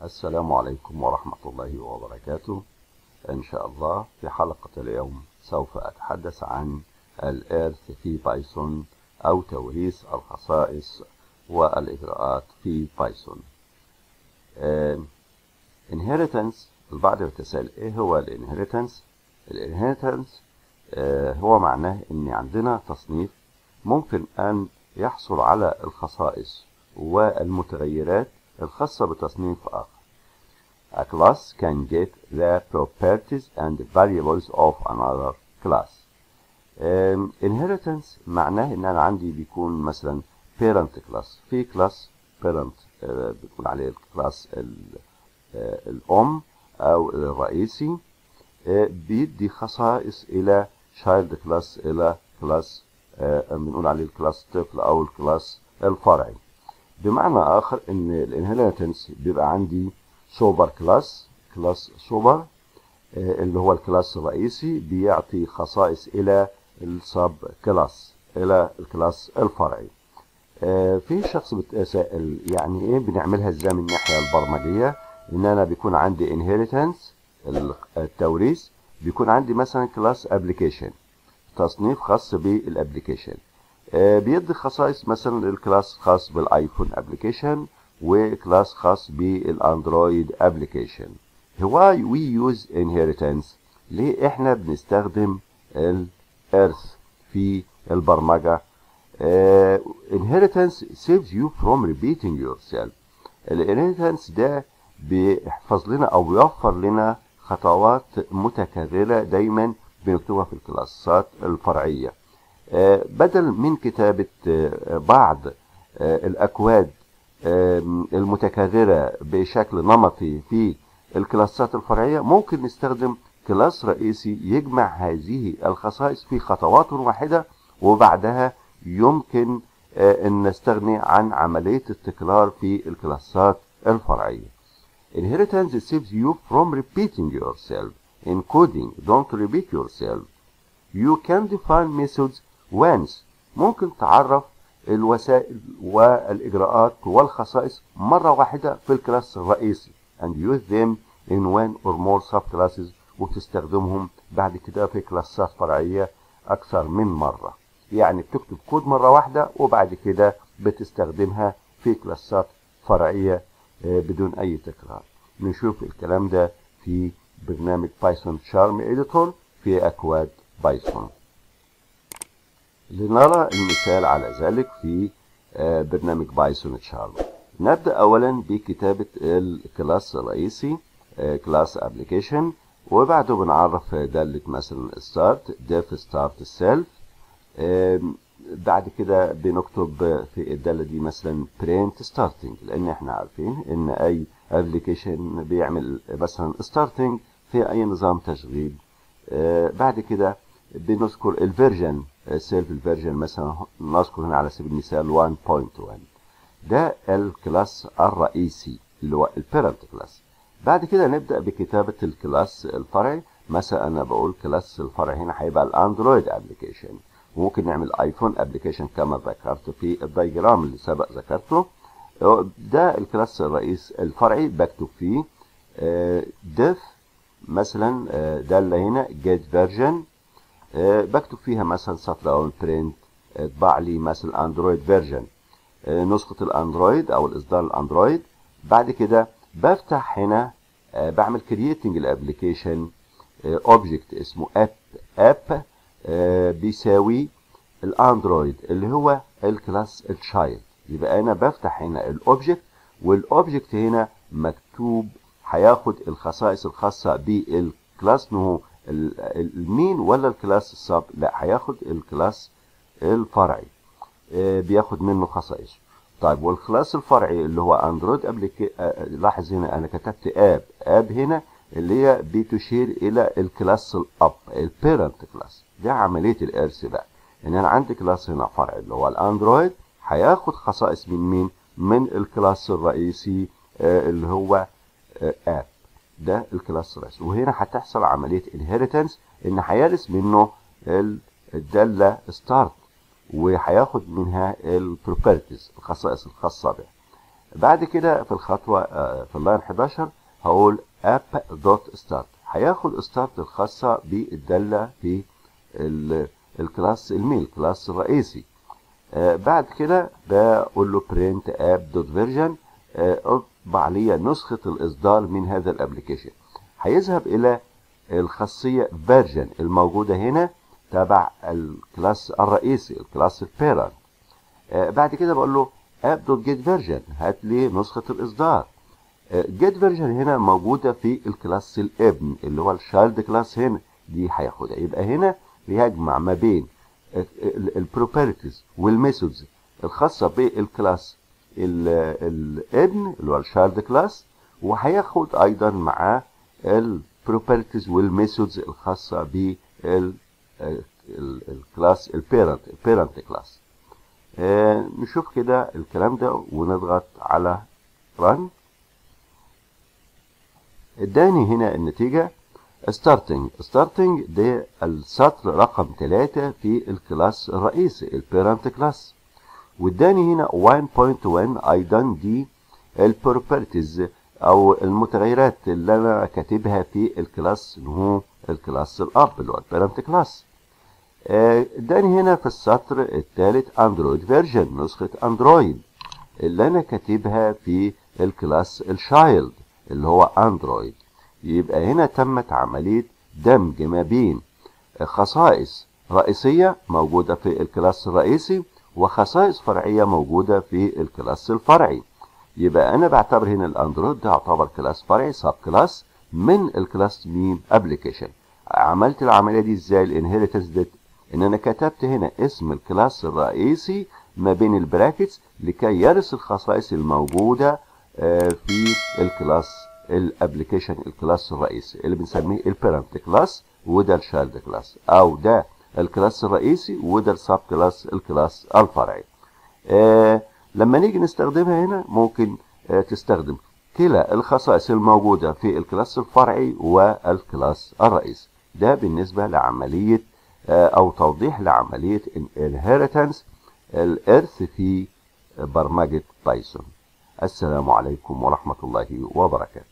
السلام عليكم ورحمة الله وبركاته إن شاء الله في حلقة اليوم سوف أتحدث عن الإرث في بايثون أو توريث الخصائص والإجراءات في بايثون آه، inheritance البعض يتساءل إيه هو الانهيرتنس الانهيرتنس هو معناه إن عندنا تصنيف ممكن أن يحصل على الخصائص والمتغيرات الخاصة بتصنيف آخر. A class can get the properties and variables of another class. Um, inheritance معناه ان انا عندي بيكون مثلا parent class في class parent uh, بيكون عليه الكلاس uh, الام او الرئيسي uh, بيدي خصائص الى child class الى كلاس بنقول عليه الكلاس طفل او الكلاس الفرعي بمعنى اخر ان الانهيرتنس بيبقى عندي سوبر كلاس كلاس سوبر اللي هو الكلاس الرئيسي بيعطي خصائص الى السب كلاس الى الكلاس الفرعي في شخص بتساءل يعني ايه بنعملها ازاي من الناحيه البرمجيه ان انا بيكون عندي انهيرتنس التوريث بيكون عندي مثلا كلاس ابلكيشن تصنيف خاص بالابلكيشن بيدي خصائص مثلا الكلاس خاص بالايفون ابلكيشن وكلاس خاص بالاندرويد ابلكيشن why we use inheritance ليه احنا بنستخدم الارث في البرمجة uh, inheritance saves you from repeating yourself الانهيرتنس ده بيحفظ لنا او بيوفر لنا خطوات متكررة دايما بنكتبها في الكلاسات الفرعية بدل من كتابة بعض الأكواد المتكررة بشكل نمطي في الكلاسات الفرعية ممكن نستخدم كلاس رئيسي يجمع هذه الخصائص في خطوات واحدة وبعدها يمكن أن نستغني عن عملية التكرار في الكلاسات الفرعية. Inheritance saves you from repeating yourself. In coding, don't repeat yourself. You can define methods once. ممكن تعرف الوسائل والإجراءات والخصائص مرة واحدة في الكلاس الرئيسي and use them in one or more subclasses وتستخدمهم بعد كده في كلاسات فرعية أكثر من مرة يعني بتكتب كود مرة واحدة وبعد كده بتستخدمها في كلاسات فرعية بدون أي تكرار نشوف الكلام ده في برنامج بايثون شارم إديتور في أكواد بايثون لنرى المثال على ذلك في برنامج بايثون شارم نبدأ أولا بكتابة الكلاس الرئيسي كلاس ابلكيشن وبعده بنعرف دالة مثلا start def start self بعد كده بنكتب في الدالة دي مثلا print starting لأن احنا عارفين إن أي ابلكيشن بيعمل مثلا starting في أي نظام تشغيل بعد كده بنذكر الفيرجن سيلف الفيرجن مثلا نذكر هنا على سبيل المثال 1.1 ده الكلاس الرئيسي اللي هو البيرنت كلاس بعد كده نبدا بكتابه الكلاس الفرعي مثلا انا بقول كلاس الفرعي هنا هيبقى الاندرويد ابلكيشن وممكن نعمل ايفون ابلكيشن كما ذكرت في الدايجرام اللي سبق ذكرته ده الكلاس الرئيس الفرعي بكتب فيه ديف مثلا داله هنا جيت فيرجن بكتب فيها مثلا سطر او برنت اطبع لي مثلا اندرويد فيرجن نسخه الاندرويد او الاصدار الاندرويد بعد كده بفتح هنا بعمل كرييتنج الابلكيشن اوبجكت اسمه اب اب بيساوي الاندرويد اللي هو الكلاس التشايلد يبقى انا بفتح هنا الاوبجكت والاوبجكت هنا مكتوب هياخد الخصائص الخاصه بالكلاس انه المين ولا الكلاس السب لا هياخد الكلاس الفرعي بياخد منه خصائص طيب والكلاس الفرعي اللي هو اندرويد ابليكي لاحظ هنا انا كتبت اب اب هنا اللي هي بتشير الى الكلاس الاب البيرنت كلاس ده عمليه الارث بقى ان انا عندي كلاس هنا فرعي اللي هو الاندرويد هياخد خصائص من مين من الكلاس الرئيسي اللي هو اب ده الكلاس الرئيسي وهنا هتحصل عمليه انهيرتنس ان هيرث منه الداله ستارت وهياخد منها البروبرتيز الخصائص الخاصه بها بعد كده في الخطوة آه، في اللاين 11 هقول app.start هياخد start الخاصة بالدالة في ال- الكلاس الميل كلاس الرئيسي آه، بعد كده بقول له print app.version آه، اطبع لي نسخة الإصدار من هذا الابلكيشن هيذهب إلى الخاصية version الموجودة هنا تبع الكلاس الرئيسي الكلاس البيرنت بعد كده بقول له app.get version هات لي نسخة الإصدار جيت فيرجن هنا موجودة في الكلاس الابن اللي هو الشايلد كلاس هنا دي هياخدها يبقى هنا بيجمع ما بين البروبرتيز والميثودز الخاصة بالكلاس ال- الابن اللي هو الشايلد كلاس وهياخد ايضا معاه البروبرتيز والميثودز الخاصة بال الكلاس البيرنت البيرنت كلاس نشوف كده الكلام ده ونضغط على رن اداني هنا النتيجة starting starting ده السطر رقم 3 في الكلاس الرئيسي البيرنت كلاس واداني هنا 1.1 ايضا دي البروبرتيز او المتغيرات اللي انا كاتبها في الكلاس اللي هو الكلاس الاب اللي هو البيرنت كلاس اداني هنا في السطر الثالث اندرويد فيرجن نسخة اندرويد اللي انا كاتبها في الكلاس الشايلد اللي هو اندرويد يبقى هنا تمت عملية دمج ما بين خصائص رئيسية موجودة في الكلاس الرئيسي وخصائص فرعية موجودة في الكلاس الفرعي يبقى انا بعتبر هنا الاندرويد ده يعتبر كلاس فرعي سب كلاس من الكلاس مين ابلكيشن عملت العملية دي ازاي الانهيرتنس دي ان انا كتبت هنا اسم الكلاس الرئيسي ما بين البراكتس لكي يرث الخصائص الموجودة في الكلاس الابلكيشن الكلاس الرئيسي اللي بنسميه البيرنت كلاس وده الشايلد كلاس او ده الكلاس الرئيسي وده السب كلاس الكلاس الفرعي آه لما نيجي نستخدمها هنا ممكن آه تستخدم كلا الخصائص الموجودة في الكلاس الفرعي والكلاس الرئيسي ده بالنسبة لعملية آه او توضيح لعملية inheritance الارث في برمجة بايثون السلام عليكم ورحمة الله وبركاته